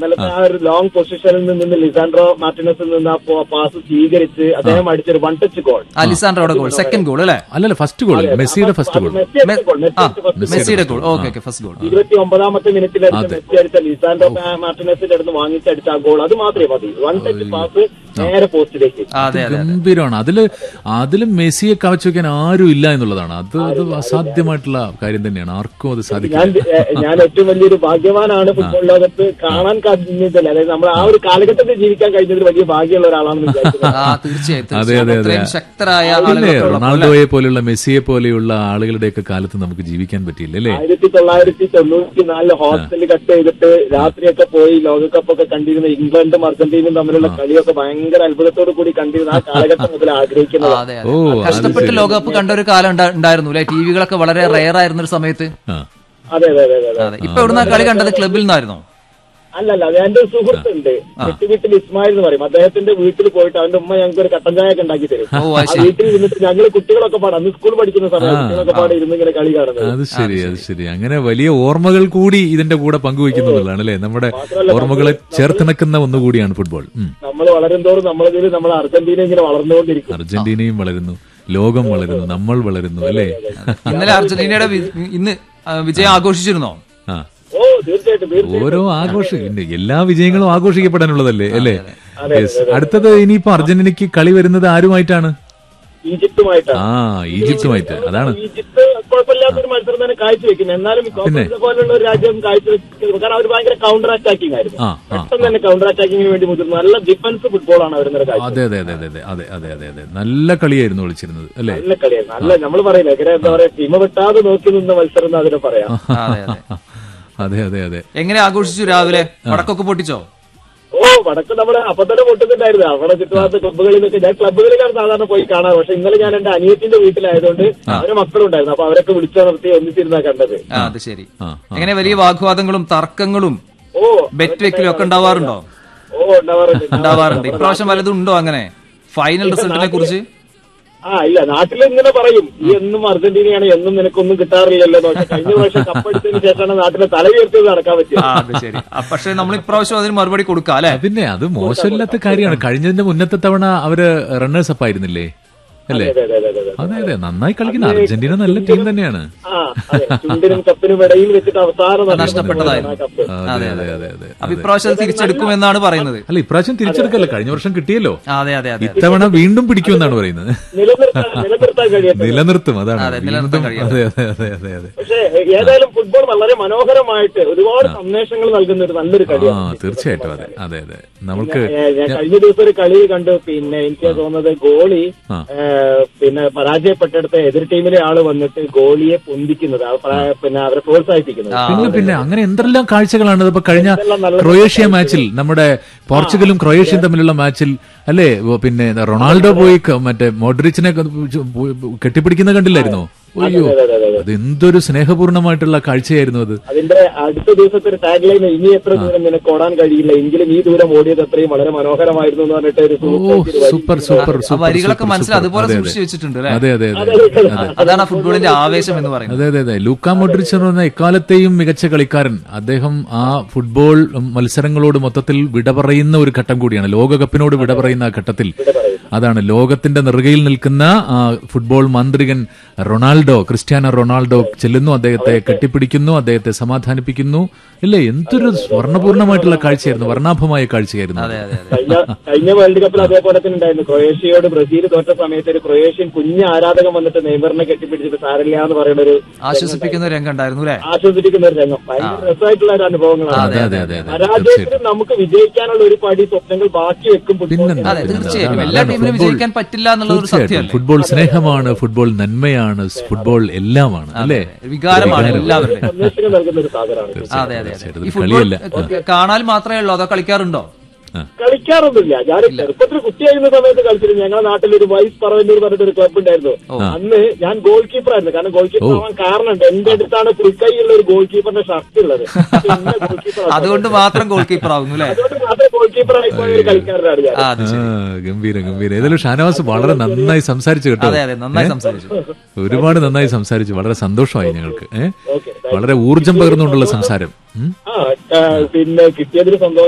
ഇന്നലത്തെ ആ ഒരു ലോങ് പൊസിഷനിൽ നിന്ന് ലിസാൻഡ്രോ മാർട്ടിനസിൽ നിന്ന് ആ പാസ് സ്വീകരിച്ച് അദ്ദേഹം അടിച്ചൊരു വൺ ടച്ച് ഗോൾ അലിസാൻഡ്രോയുടെ ഗോൾ സെക്കൻഡ് ഗോൾ അല്ലേ അല്ലല്ല ഫസ്റ്റ് ഗോൾ മെസ്സിയുടെ ഫസ്റ്റ് ഗോൾ മെസ്സി അടിച്ച ഗോൾ മെസ്സി ആ അടിച്ച first goal. മെസ്സിയുടെ goal okay okay first goal ഇരുപത്തി ഒമ്പതാമത്തെ മിനിറ്റിൽ അടിച്ച മെസ്സി അടിച്ച ലിസാൻഡോ മാർട്ടിനസിന്റെ അടുത്ത് വാങ്ങിച്ചടിച്ച ആ ഗോൾ അത് മാത്രമേ മതി വൺ ടച്ച് പാസ് നേരെ പോസ്റ്റിലേക്ക് അതെ അതെ ഗംഭീരമാണ് അതില് അതിലും മെസ്സിയെ കവച്ചു വെക്കാൻ ആരും ഇല്ല എന്നുള്ളതാണ് അത് അത് അസാധ്യമായിട്ടുള്ള കാര്യം തന്നെയാണ് ആർക്കും അത് ഞാൻ സാധിക്കില്ല ഏ, ഞാൻ ഏറ്റവും വലിയൊരു ഭാഗ്യവാനാണ് ഫുട്ബോൾ ലോകത്ത് കാണാൻ കഴിഞ്ഞതിൽ അതായത് നമ്മൾ ആ ഒരു കാലഘട്ടത്തിൽ ജീവിക്കാൻ കഴിഞ്ഞതിൽ വലിയ ഭാഗ്യമുള്ള ഒരാളാണെന്ന് വിചാരിക്കുന്നത് ആ തീർച്ചയായും അതെ, തീർച്ചയായും. അതെ, അതെ. അത്രയും ശക്തരായ പിന്നെ ആളുകളൊക്കെ ഉള്ളപ്പോൾ അല്ലേ? റൊണാൾഡോയെ പോലെയുള്ള മെസ്സിയെ പോലെയുള്ള ആളുകളുടെയൊക്കെ കാലത്ത് നമുക്ക് ജീവിക്കാൻ പറ്റിയില്ല അല്ലേ ആയിരത്തി തൊള്ളായിരത്തി തൊണ്ണൂറ്റി നാലില് ഹോസ്റ്റലിൽ കട്ട് ചെയ്തിട്ട് രാത്രിയൊക്കെ പോയി ലോകകപ്പ് ഒക്കെ കണ്ടിരുന്ന ഇംഗ്ലണ്ടും അർജന്റീനയും തമ്മിലുള്ള കളിയൊക്കെ ഭയങ്കര അത്ഭുതത്തോടു കൂടി കണ്ടിരുന്ന ആ കാലഘട്ടം മുതൽ ആ, ആഗ്രഹിക്കുന്നത് അതെ ഓ, അതെ അത് കഷ്ടപ്പെട്ട് ശരി. ലോകകപ്പ് കണ്ട ഒരു കാലം ഉണ്ടാ- ഉണ്ടായിരുന്നു അല്ലെ ടിവികളൊക്കെ വളരെ റയർ ആയിരുന്ന ഒരു സമയത്ത് ആ അതെ അതെ അതെ അതെ അതെ ഇപ്പൊ എവിടുന്ന കളി കണ്ടത് ക്ലബിൽ നിന്നായിരുന്നോ അല്ലല്ല അത് എന്റെ ഒരു സുഹൃത്തുണ്ട് വെട്ടി വീട്ടിൽ ഇസ്മായിൽ എന്ന് പറയും അദ്ദേഹത്തിന്റെ വീട്ടിൽ പോയിട്ട് അവന്റെ ഉമ്മ ഞങ്ങൾക്ക് ഒരു കട്ടൻ ചായ ഒക്കെ ഉണ്ടാക്കി തരും ഓ ആ അത് ശരി വീട്ടിൽ ഇരുന്നിട്ട് ഞങ്ങൾ കുട്ടികളൊക്കെ പാടാം അന്ന് സ്കൂൾ പഠിക്കുന്ന സമയം കുട്ടികളൊക്കെ പാടെ ഇരുന്ന് ഇങ്ങനെ കളി കാണുന്നത് അത് ശരി അത് ശരി അങ്ങനെ വലിയ ഓർമ്മകൾ കൂടി ഇതിന്റെ കൂടെ പങ്കുവയ്ക്കുന്നുള്ളതാണ് അല്ലേ നമ്മുടെ ഓർമ്മകളെ ചേർത്തിണക്കുന്ന ഒന്നുകൂടിയാണ് ഫുട്ബോൾ ഉം. നമ്മൾ വളരും തോറും നമ്മളതിൽ നമ്മൾ അർജന്റീന ഇങ്ങനെ വളർന്നുകൊണ്ടിരിക്കും അർജന്റീനയും വളരുന്നു ലോകം വളരുന്നു നമ്മൾ വളരുന്നു അല്ലേ ഇന്നലെ അർജന്റീനയുടെ വി- ഇന്ന് ആ, വിജയം ആഘോഷിച്ചിരുന്നോ ആ ഓ തീർച്ചയായിട്ടും തീർച്ചയായിട്ടും ഓരോ ആഘോഷം ഇന്ന് എല്ലാ വിജയങ്ങളും ആഘോഷിക്കപ്പെടാനുള്ളതല്ലേ അല്ലേ Yes. അടുത്തത് ഇനിയിപ്പോ അർജന്റീനയ്ക്ക് കളി വരുന്നത് ആരുമായിട്ടാണ് ഈജിപ്തുമായിട്ടാണ് ആ ഈജിപ്തുമായിട്ട് അതാണ് ഈജിപ്ത് കുഴപ്പമില്ലാത്തൊരു മത്സരം തന്നെ കാഴ്ചവെക്കുന്നത് എന്നാലും കോപ്പ പോലുള്ള ഒരു രാജ്യം കാഴ്ചവെക്കുന്നത് കാരണം അവർ ഭയങ്കര കൗണ്ടർ അറ്റാക്കിംഗ് ആയിരുന്നു ആ ആ പെട്ടെന്ന് തന്നെ കൗണ്ടർ അറ്റാക്കിങ്ങിന് വേണ്ടി മുതിർന്നു നല്ല ഡിഫൻസ് ഫുട്ബോളാണ് അവർ ഇന്നലെ കാഴ്ച അതെ അതെ അതെ അതെ അതെ അതെ അതെ അതെ അതെ നല്ല കളിയായിരുന്നു വിളിച്ചിരുന്നത് അല്ലേ നല്ല കളിയായിരുന്നു നല്ല നമ്മൾ പറയില്ല ഇങ്ങനെ എന്താ പറയാ ടീമ വെട്ടാതെ നോക്കി നിന്ന മത്സരം എന്ന് അതിനെ പറയാം അതെ അതെ അതെ അതെ അതെ എങ്ങനെ ആഘോഷിച്ചു രാവിലെ പടക്കൊക്കെ പൊട്ടിച്ചോ ഓ വടക്ക് നമ്മുടെ അപ്പൊ തന്നെ പൊട്ടുന്നുണ്ടായിരുന്നു അവിടെ ചുറ്റുപാടത്തെ ക്ലബ്ബുകളിലൊക്കെ ഞാൻ ക്ലബ്ബുകളിലാണ് സാധാരണ പോയി കാണാറ് പക്ഷെ ഇന്നലെ ഞാൻ എന്റെ അനിയത്തിന്റെ വീട്ടിലായതുകൊണ്ട് അവരെ മക്കളുണ്ടായിരുന്നു അപ്പൊ അവരൊക്കെ വിളിച്ചു നിർത്തി ഒന്നിച്ചിരുന്നാ കണ്ടത് ആ അത് ശരി ആ, എങ്ങനെ വലിയ വാഗ്വാദങ്ങളും തർക്കങ്ങളും ഓ ബെറ്റ് വെക്കലും ഒക്കെ ഉണ്ടാവാറുണ്ടോ ഓ ഉണ്ടാവാറുണ്ട് ഉണ്ടാവാറുണ്ട് ഇപ്രാവശ്യം വല്ലതും ഉണ്ടോ അങ്ങനെ ഫൈനൽ റിസൾട്ടിനെ കുറിച്ച് ആ ഇല്ല നാട്ടിൽ ഇങ്ങനെ പറയും ഈ എന്നും അർജന്റീനയാണ് എന്നും നിനക്കൊന്നും കിട്ടാറില്ലല്ലോ എന്ന് പക്ഷെ കഴിഞ്ഞ പ്രാവശ്യം കപ്പടിച്ചതിന് ശേഷമാണ് നാട്ടിലെ തല ഉയർത്തിയത് നടക്കാൻ പറ്റിയത് ആ അത് ശരി ആ, പക്ഷേ നമ്മൾ ഇപ്രാവശ്യം അതിന് മറുപടി കൊടുക്കാം അല്ലെ പിന്നെ അത് മോശമില്ലാത്ത കാര്യമാണ് കഴിഞ്ഞതിന്റെ മുന്നത്തെ തവണ അവര് റണ്ണേഴ്സ് അപ്പ് ആയിരുന്നില്ലേ അല്ലേ അതെ അതെ അതെ അതെ അതെ അതെ നന്നായി കളിക്കുന്ന അർജന്റീന നല്ല ടീം തന്നെയാണ് ആ അതെ ചുണ്ടിനും കപ്പിനും ഇടയിൽ വെച്ചിട്ട് അവസാനം നഷ്ടപ്പെട്ടതായിരുന്നു. ആ കപ്പ് അതെ അതെ അതെ അതെ അപ്പൊ ഇപ്രാവശ്യം അത് തിരിച്ചെടുക്കുമെന്നാണ് പറയുന്നത് അല്ല ഇപ്രാവശ്യം തിരിച്ചെടുക്കല്ല കഴിഞ്ഞ വർഷം കിട്ടിയല്ലോ ആ, അതെ അതെ അതെ ഇത്തവണ വീണ്ടും പിടിക്കുമെന്നാണ് പറയുന്നത് നിലനിർത്താൻ നിലനിർത്താൻ കഴിയട്ടെ നിലനിർത്തും അതാണ് അതെ, നിലനിർത്താൻ വീണ്ടും- കഴിയും. അതെ അതെ അതെ അതെ അതെ പക്ഷേ ഏതായാലും ഫുട്ബോൾ വളരെ മനോഹരമായിട്ട് ഒരുപാട് സന്ദേശങ്ങൾ നൽകുന്ന ഒരു നല്ലൊരു ആ കളിയാണ് തീർച്ചയായിട്ടും അതെ അതെ അതെ നമുക്ക് ഏ, ഞാൻ കഴിഞ്ഞ ദിവസം ഒരു കളി കണ്ടു പിന്നെ എനിക്ക് തോന്നുന്നത് ഗോളി ആ. ഏ, പിന്നെ പരാജയപ്പെട്ടെടുത്ത എതിർ ടീമിലെ ആള് വന്നിട്ട് ഗോളിയെ പൊന്തിക്കുന്നത് ആ പ്ര- പിന്നെ അവരെ പ്രോത്സാഹിപ്പിക്കുന്നത് ആ, പിന്നെ പിന്നെ അങ്ങനെ എന്തെല്ലാം കാഴ്ചകളാണ് ഇപ്പൊ കഴിഞ്ഞ എന്തെല്ലാം നല്ല ക്രൊയേഷ്യ മാച്ചിൽ നമ്മുടെ പോർച്ചുഗലും ക്രൊയേഷ്യയും തമ്മിലുള്ള മാച്ചിൽ അല്ലേ ഓ, പിന്നെ റൊണാൾഡോ പോയി ക- മറ്റേ മോഡ്രിച്ചിനെ ക- കെട്ടിപ്പിടിക്കുന്ന കണ്ടില്ലായിരുന്നോ അയ്യോ അതെ, അതെ, അതെ. അത് എന്തൊരു സ്നേഹപൂർണമായിട്ടുള്ള കാഴ്ചയായിരുന്നു അത് അതിന്റെ അടുത്ത ദിവസത്തെ ഒരു ടാഗ് ലൈൻ ഇനി എത്ര ദൂരം നിനക്ക് ഓടാൻ കഴിയില്ല എങ്കിലും ഈ ദൂരം ഓടിയത് അത്രയും വളരെ മനോഹരമായിരുന്നു എന്ന് പറഞ്ഞിട്ട് ഒരു ഓ സുഹൃത്ത് ഒരു വരി സൂപ്പർ സൂപ്പർ ആ സൂപ്പർ വരികളൊക്കെ സൂപ്പർ, മനസ്സിൽ സൂപ്പർ. അതുപോലെ അതെ, സൂക്ഷിച്ചു വെച്ചിട്ടുണ്ട് അല്ലെ അതെ അതെ അതെ അതെ അതാണ് ആ ഫുട്ബോളിന്റെ ആവേശം എന്ന് പറയുന്നത് അതെ അതെ അതെ ലൂക്ക മോഡ്രിച്ച് എന്ന് പറഞ്ഞ എക്കാലത്തെയും മികച്ച കളിക്കാരൻ അദ്ദേഹം ആ ഫുട്ബോൾ മത്സരങ്ങളോട് മൊത്തത്തിൽ വിട പറയുന്ന ഒരു ഘട്ടം കൂടിയാണ് ലോകകപ്പിനോട് വിട പറയുന്ന ആ ഘട്ടത്തിൽ അതാണ് ലോകത്തിന്റെ നെറുകയിൽ നിൽക്കുന്ന ആ ഫുട്ബോൾ മാന്ത്രികൻ റൊണാൾഡോ ക്രിസ്ത്യാനോ റൊണാൾഡോ ചെല്ലുന്നു അദ്ദേഹത്തെ കെട്ടിപ്പിടിക്കുന്നു അദ്ദേഹത്തെ സമാധാനിപ്പിക്കുന്നു ഇല്ലേ എന്തൊരു സ്വർണ്ണപൂർണ്ണമായിട്ടുള്ള കാഴ്ചയായിരുന്നു വർണ്ണാഭമായ കാഴ്ചയായിരുന്നു അത്. അതെ അതെ അതെ കഴിഞ്ഞ കഴിഞ്ഞ വേൾഡ് കപ്പിൽ അതേപോലെ തന്നെ ഉണ്ടായിരുന്നു ക്രൊയേഷ്യയോട് ബ്രസീൽ തോറ്റ സമയത്ത് ഒരു ക്രൊയേഷ്യൻ കുഞ്ഞ് ആരാധകൻ വന്നിട്ട് നെയ്മറിനെ കെട്ടിപ്പിടിച്ചിട്ട് സാരില്ല എന്ന് പറയുന്ന ഒരു ആശ്വസിപ്പിക്കുന്ന ഒരു രംഗം ഉണ്ടായിരുന്നു അല്ലെ ആസ്വദിപ്പിക്കുന്ന ഒരു രംഗം ഭയങ്കര രസമായിട്ടുള്ള ഒരു അനുഭവങ്ങളാണ് അതെ അതെ അതെ അതെ പരാജയത്തിൽ നമുക്ക് വിജയിക്കാനുള്ള ഒരു പടി സ്വപ്നങ്ങൾ ബാക്കി വെക്കും football. പിന്നെന്താ? അതെ തീർച്ചയായും അതാണ്, എല്ലാ അതാണ്. ടീമിനും ഫുട്ബോൾ- വിജയിക്കാൻ പറ്റില്ല എന്നുള്ള ഒരു തീർച്ചയായിട്ടും സത്യമല്ലേ ഫുട്ബോൾ സ്നേഹമാണ് ഫുട്ബോൾ നന്മയാണ് ഫുട്ബോൾ എല്ലാമാണ് അല്ലേ വികാരമാണ് എല്ലാവരുടെയും സന്ദേശങ്ങൾ നൽകുന്ന ഒരു സാധനമാണ് അതെ അതെ അതെ തീർച്ചയായിട്ടും. ഈ ഇത് ഫുട്ബോൾ കളിയല്ല. കാണാൻ മാത്രമേ ഉള്ളൂ അതോ കളിക്കാറുണ്ടോ കളിക്കാറൊന്നുമില്ല ഞാൻ ചെറുപ്പത്തിൽ കുട്ടിയായിരുന്ന സമയത്ത് കളിച്ചിരുന്നു ഞങ്ങളുടെ നാട്ടിൽ ഒരു വൈസ് പറവന്നൂർ പറഞ്ഞിട്ട് ഒരു ക്ലബ് ഉണ്ടായിരുന്നു അന്ന് ഞാൻ ഗോൾ കീപ്പർ ആയിരുന്നു കാരണം ഗോൾ കീപ്പർ ആവാൻ കാരണമുണ്ട് എന്റെ അടുത്താണ് പുൽക്കൈയുള്ള ഒരു ഗോൾ കീപ്പറിന്റെ ഷർട്ട് ഉള്ളത് ഗോൾ കീപ്പർ അതുകൊണ്ട് മാത്രം ഗോൾ കീപ്പർ ആവുന്നു അല്ലെ അതുകൊണ്ട് മാത്രം ഗോൾ കീപ്പർ ആയി പോയ ഒരു കളിക്കാരനാണ് ഞാൻ ആ അത് ശരി ആ, ഗംഭീരം ഗംഭീരം ഏതായാലും ഷാനവാസ് വളരെ നന്നായി സംസാരിച്ചു കേട്ടോ അതെ അതെ നന്നായി സംസാരിച്ചു ഒരുപാട് നന്നായി സംസാരിച്ചു വളരെ സന്തോഷമായി ഞങ്ങൾക്ക് ഏഹ് ഓക്കെ വളരെ ഊർജം പകർന്നുകൊണ്ടുള്ള സംസാരം ഉം. ആ ആ, പിന്നെ കിട്ടിയതിന് സന്തോഷം